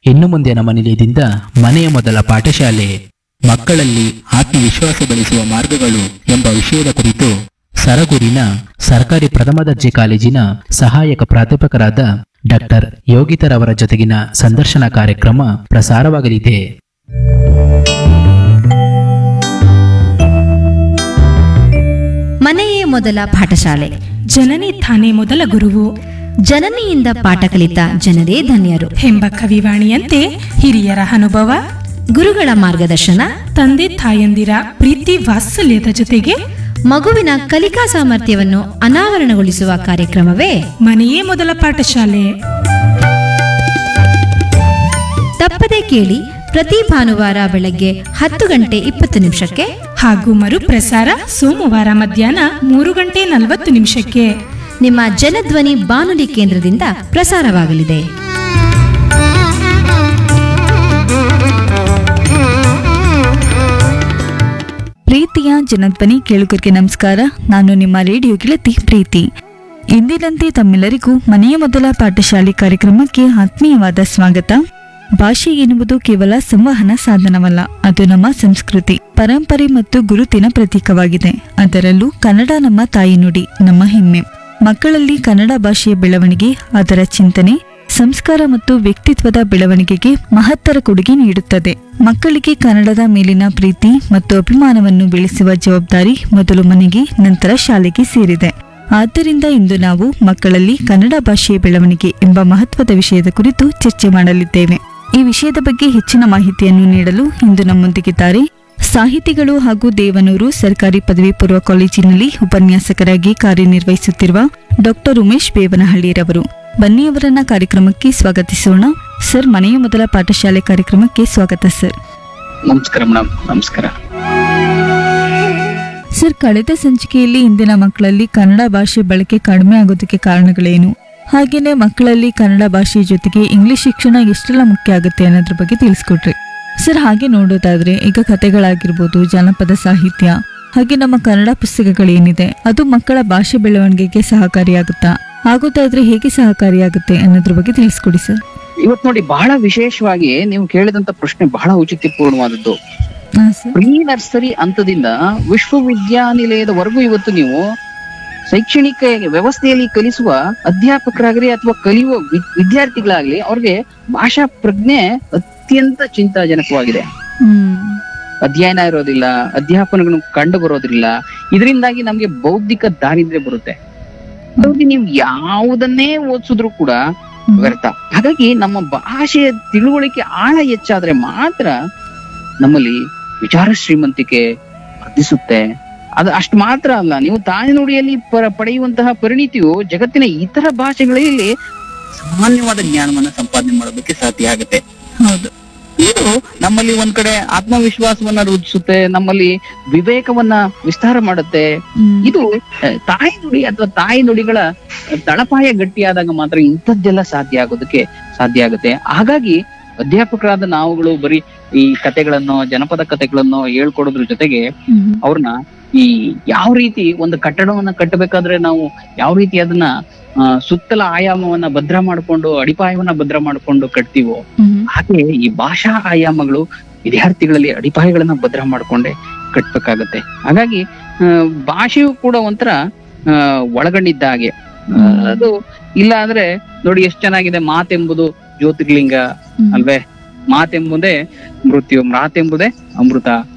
ಇನ್ನು ಮುಂದೆ ನಮ್ಮ ನಿಲಯದಿಂದ ಮನೆಯ ಮೊದಲ ಪಾಠಶಾಲೆ ಮಕ್ಕಳಲ್ಲಿ ಆತ್ಮವಿಶ್ವಾಸ ಬೆಳೆಸುವ ಮಾರ್ಗಗಳು ಎಂಬ ವಿಷಯದ ಕುರಿತು ಸರಗೂರಿನ ಸರ್ಕಾರಿ ಪ್ರಥಮ ದರ್ಜೆ ಕಾಲೇಜಿನ ಸಹಾಯಕ ಪ್ರಾಧ್ಯಾಪಕರಾದ ಡಾಕ್ಟರ್ ಯೋಗಿತರವರ ಜೊತೆಗಿನ ಸಂದರ್ಶನ ಕಾರ್ಯಕ್ರಮ ಪ್ರಸಾರವಾಗಲಿದೆ ಮನೆಯೇ ಮೊದಲ ಪಾಠಶಾಲೆ ಜನನಿ ತಾನೇ ಮೊದಲ ಗುರುವು ಜನನಿಯಿಂದ ಪಾಠ ಕಲಿತ ಜನರೇ ಧನ್ಯರು ಎಂಬ ಕವಿವಾಣಿಯಂತೆ ಹಿರಿಯರ ಅನುಭವ ಗುರುಗಳ ಮಾರ್ಗದರ್ಶನ ತಂದೆ ತಾಯಂದಿರ ಪ್ರೀತಿ ವಾತ್ಸಲ್ಯದ ಜೊತೆಗೆ ಮಗುವಿನ ಕಲಿಕಾ ಸಾಮರ್ಥ್ಯವನ್ನು ಅನಾವರಣಗೊಳಿಸುವ ಕಾರ್ಯಕ್ರಮವೇ ಮನೆಯೇ ಮೊದಲ ಪಾಠಶಾಲೆ ತಪ್ಪದೆ ಕೇಳಿ ಪ್ರತಿ ಭಾನುವಾರ ಬೆಳಗ್ಗೆ ಹತ್ತು ಗಂಟೆ ಇಪ್ಪತ್ತು ನಿಮಿಷಕ್ಕೆ ಹಾಗೂ ಮರುಪ್ರಸಾರ ಸೋಮವಾರ ಮಧ್ಯಾಹ್ನ ಮೂರು ಗಂಟೆ ನಲವತ್ತು ನಿಮಿಷಕ್ಕೆ ನಿಮ್ಮ ಜನಧ್ವನಿ ಬಾನುಲಿ ಕೇಂದ್ರದಿಂದ ಪ್ರಸಾರವಾಗಲಿದೆ ಪ್ರೀತಿಯ ಜನಧ್ವನಿ ಕೇಳುಗರಿಗೆ ನಮಸ್ಕಾರ ನಾನು ನಿಮ್ಮ ರೇಡಿಯೋ ಗೆಳತಿ ಪ್ರೀತಿ ಇಂದಿನಂತೆ ತಮ್ಮೆಲ್ಲರಿಗೂ ಮನೆಯ ಮೊದಲ ಪಾಠಶಾಲೆ ಕಾರ್ಯಕ್ರಮಕ್ಕೆ ಆತ್ಮೀಯವಾದ ಸ್ವಾಗತ ಭಾಷೆ ಎನ್ನುವುದು ಕೇವಲ ಸಂವಹನ ಸಾಧನವಲ್ಲ ಅದು ನಮ್ಮ ಸಂಸ್ಕೃತಿ ಪರಂಪರೆ ಮತ್ತು ಗುರುತಿನ ಪ್ರತೀಕವಾಗಿದೆ ಅದರಲ್ಲೂ ಕನ್ನಡ ನಮ್ಮ ತಾಯಿ ನುಡಿ ನಮ್ಮ ಹೆಮ್ಮೆ ಮಕ್ಕಳಲ್ಲಿ ಕನ್ನಡ ಭಾಷೆಯ ಬೆಳವಣಿಗೆ ಅದರ ಚಿಂತನೆ ಸಂಸ್ಕಾರ ಮತ್ತು ವ್ಯಕ್ತಿತ್ವದ ಬೆಳವಣಿಗೆಗೆ ಮಹತ್ತರ ಕೊಡುಗೆ ನೀಡುತ್ತದೆ ಮಕ್ಕಳಿಗೆ ಕನ್ನಡದ ಮೇಲಿನ ಪ್ರೀತಿ ಮತ್ತು ಅಭಿಮಾನವನ್ನು ಬೆಳೆಸುವ ಜವಾಬ್ದಾರಿ ಮೊದಲು ಮನೆಗೆ ನಂತರ ಶಾಲೆಗೆ ಸೇರಿದೆ ಆದ್ದರಿಂದ ಇಂದು ನಾವು ಮಕ್ಕಳಲ್ಲಿ ಕನ್ನಡ ಭಾಷೆಯ ಬೆಳವಣಿಗೆ ಎಂಬ ಮಹತ್ವದ ವಿಷಯದ ಕುರಿತು ಚರ್ಚೆ ಮಾಡಲಿದ್ದೇವೆ ಈ ವಿಷಯದ ಬಗ್ಗೆ ಹೆಚ್ಚಿನ ಮಾಹಿತಿಯನ್ನು ನೀಡಲು ಇಂದು ನಮ್ಮೊಂದಿಗಿದ್ದಾರೆ ಸಾಹಿತಿಗಳು ಹಾಗೂ ದೇವನೂರು ಸರ್ಕಾರಿ ಪದವಿ ಪೂರ್ವ ಕಾಲೇಜಿನಲ್ಲಿ ಉಪನ್ಯಾಸಕರಾಗಿ ಕಾರ್ಯನಿರ್ವಹಿಸುತ್ತಿರುವ ಡಾಕ್ಟರ್ ಉಮೇಶ್ ಬೇವನಹಳ್ಳಿರವರು ಬನ್ನಿ ಅವರನ್ನ ಕಾರ್ಯಕ್ರಮಕ್ಕೆ ಸ್ವಾಗತಿಸೋಣ ಸರ್ ಮನೆಯ ಮೊದಲ ಪಾಠಶಾಲೆ ಕಾರ್ಯಕ್ರಮಕ್ಕೆ ಸ್ವಾಗತ ಸರ್ ನಮಸ್ಕಾರ ಮೇಡಮ್ ನಮಸ್ಕಾರ ಸರ್ ಕಳೆದ ಸಂಚಿಕೆಯಲ್ಲಿ ಇಂದಿನ ಮಕ್ಕಳಲ್ಲಿ ಕನ್ನಡ ಭಾಷೆ ಬಳಕೆ ಕಡಿಮೆ ಆಗೋದಕ್ಕೆ ಕಾರಣಗಳೇನು ಹಾಗೇನೆ ಮಕ್ಕಳಲ್ಲಿ ಕನ್ನಡ ಭಾಷೆಯ ಜೊತೆಗೆ ಇಂಗ್ಲಿಷ್ ಶಿಕ್ಷಣ ಎಷ್ಟೆಲ್ಲ ಮುಖ್ಯ ಆಗುತ್ತೆ ಅನ್ನೋದ್ರ ಬಗ್ಗೆ ತಿಳಿಸ್ಕೊಟ್ರಿ ಸರ್ ಹಾಗೆ ನೋಡೋದಾದ್ರೆ ಈಗ ಕಥೆಗಳಾಗಿರ್ಬೋದು ಜಾನಪದ ಸಾಹಿತ್ಯ ಹಾಗೆ ನಮ್ಮ ಕನ್ನಡ ಪುಸ್ತಕಗಳೇನಿದೆ ಅದು ಮಕ್ಕಳ ಭಾಷೆ ಬೆಳವಣಿಗೆಗೆ ಸಹಕಾರಿಯಾಗುತ್ತಾ ಆಗೋದಾದ್ರೆ ಹೇಗೆ ಸಹಕಾರಿಯಾಗುತ್ತೆ ಅನ್ನೋದ್ರ ಬಗ್ಗೆ ತಿಳಿಸ್ಕೊಡಿ ಸರ್ ಇವತ್ ನೋಡಿ ಬಹಳ ವಿಶೇಷವಾಗಿ ನೀವು ಕೇಳಿದಂತ ಪ್ರಶ್ನೆ ಬಹಳ ಔಚಿತ್ಯಪೂರ್ಣವಾದದ್ದು ಹಾ ಸರ್ ಪ್ರೀ ನರ್ಸರಿ ಹಂತದಿಂದ ವಿಶ್ವವಿದ್ಯಾನಿಲಯದವರೆಗೂ ಇವತ್ತು ನೀವು ಶೈಕ್ಷಣಿಕ ವ್ಯವಸ್ಥೆಯಲ್ಲಿ ಕಲಿಸುವ ಅಧ್ಯಾಪಕರಾಗಲಿ ಅಥವಾ ಕಲಿಯುವ ವಿ- ವಿದ್ಯಾರ್ಥಿಗಳಾಗ್ಲಿ ಅವ್ರಿಗೆ ಭಾಷಾ ಪ್ರಜ್ಞೆ ಅತ್ಯಂತ ಚಿಂತಾಜನಕವಾಗಿದೆ ಹ್ಮ್ ಅಧ್ಯಯನ ಇರೋದಿಲ್ಲ ಅಧ್ಯಾಪನಗಳು ಕಂಡು ಬರೋದಿಲ್ಲ ಇದರಿಂದಾಗಿ ನಮ್ಗೆ ಬೌದ್ಧಿಕ ದಾರಿದ್ರ್ಯ ಬರುತ್ತೆ ಹಾಗಾಗಿ ನೀವು ಯಾವುದನ್ನೇ ಓದಿಸಿದ್ರು ಕೂಡ ವ್ಯರ್ಥ ಹಾಗಾಗಿ ನಮ್ಮ ಭಾಷೆಯ ತಿಳುವಳಿಕೆ ಆಳ ಹೆಚ್ಚಾದ್ರೆ ಮಾತ್ರ ನಮ್ಮಲ್ಲಿ ವಿಚಾರ ಶ್ರೀಮಂತಿಕೆ ವರ್ಧಿಸುತ್ತೆ ಅದು ಅಷ್ಟು ಮಾತ್ರ ಅಲ್ಲ ನೀವು ತಾಯಿ ನುಡಿಯಲ್ಲಿ ಪ- ಪಡೆಯುವಂತಹ ಪರಿಣಿತಿಯು ಜಗತ್ತಿನ ಇತರ ಭಾಷೆಗಳಲ್ಲಿ ಸಾಮಾನ್ಯವಾದ ಜ್ಞಾನವನ್ನ ಸಂಪಾದನೆ ಮಾಡೋದಕ್ಕೆ ಸಾಧ್ಯ ಆಗುತ್ತೆ ಹೌದು ಇದು ನಮ್ಮಲ್ಲಿ ಒಂದ್ ಕಡೆ ಆತ್ಮವಿಶ್ವಾಸವನ್ನ ರೂಪಿಸುತ್ತೆ ನಮ್ಮಲ್ಲಿ ವಿವೇಕವನ್ನ ವಿಸ್ತಾರ ಮಾಡುತ್ತೆ ಹ್ಮ್. ಇದು ಅಹ್, ತಾಯಿ ನುಡಿ ಅಥವಾ ತಾಯಿ ನುಡಿಗಳ ತಳಪಾಯ ಗಟ್ಟಿಯಾದಾಗ ಮಾತ್ರ ಇಂಥದ್ದೆಲ್ಲ ಸಾಧ್ಯ ಆಗೋದಕ್ಕೆ ಸಾಧ್ಯ ಆಗುತ್ತೆ ಹಾಗಾಗಿ ಅಧ್ಯಾಪಕರಾದ ನಾವುಗಳು ಬರೀ ಈ ಕತೆಗಳನ್ನು ಜನಪದ ಕತೆಗಳನ್ನು ಹೇಳ್ಕೊಡೋದ್ರ ಜೊತೆಗೆ ಹ್ಮ್. ಅವ್ರನ್ನ ಈ ಯಾವ ರೀತಿ ಒಂದು ಕಟ್ಟಡವನ್ನ ಕಟ್ಟಬೇಕಾದ್ರೆ ನಾವು ಯಾವ ರೀತಿ ಅದನ್ನ ಆ, ಸುತ್ತಲ ಆಯಾಮವನ್ನ ಭದ್ರ ಮಾಡ್ಕೊಂಡು ಅಡಿಪಾಯವನ್ನ ಭದ್ರ ಮಾಡ್ಕೊಂಡು ಕಟ್ತೀವೋ ಹ್ಮ್. ಹಾಗೆ ಈ ಭಾಷಾ ಆಯಾಮಗಳು ವಿದ್ಯಾರ್ಥಿಗಳಲ್ಲಿ ಅಡಿಪಾಯಗಳನ್ನ ಭದ್ರ ಮಾಡ್ಕೊಂಡೆ ಕಟ್ಬೇಕಾಗತ್ತೆ ಹಾಗಾಗಿ ಆ, ಭಾಷೆಯು ಕೂಡ ಒಂಥರ ಆ, ಒಳಗೊಂಡಿದ್ದ ಹಾಗೆ ಆ, ಅದು ಇಲ್ಲ ಅಂದ್ರೆ ನೋಡಿ ಎಷ್ಟು ಚೆನ್ನಾಗಿದೆ ಮಾತೆಂಬುದು ಜ್ಯೋತಿರ್ಲಿಂಗ ಹ್ಮ್. ಅಲ್ವೇ ಮಾತೆಂಬುದೇ ಮೃತ್ಯು ಮಾತೆಂಬುದೇ ಅಮೃತ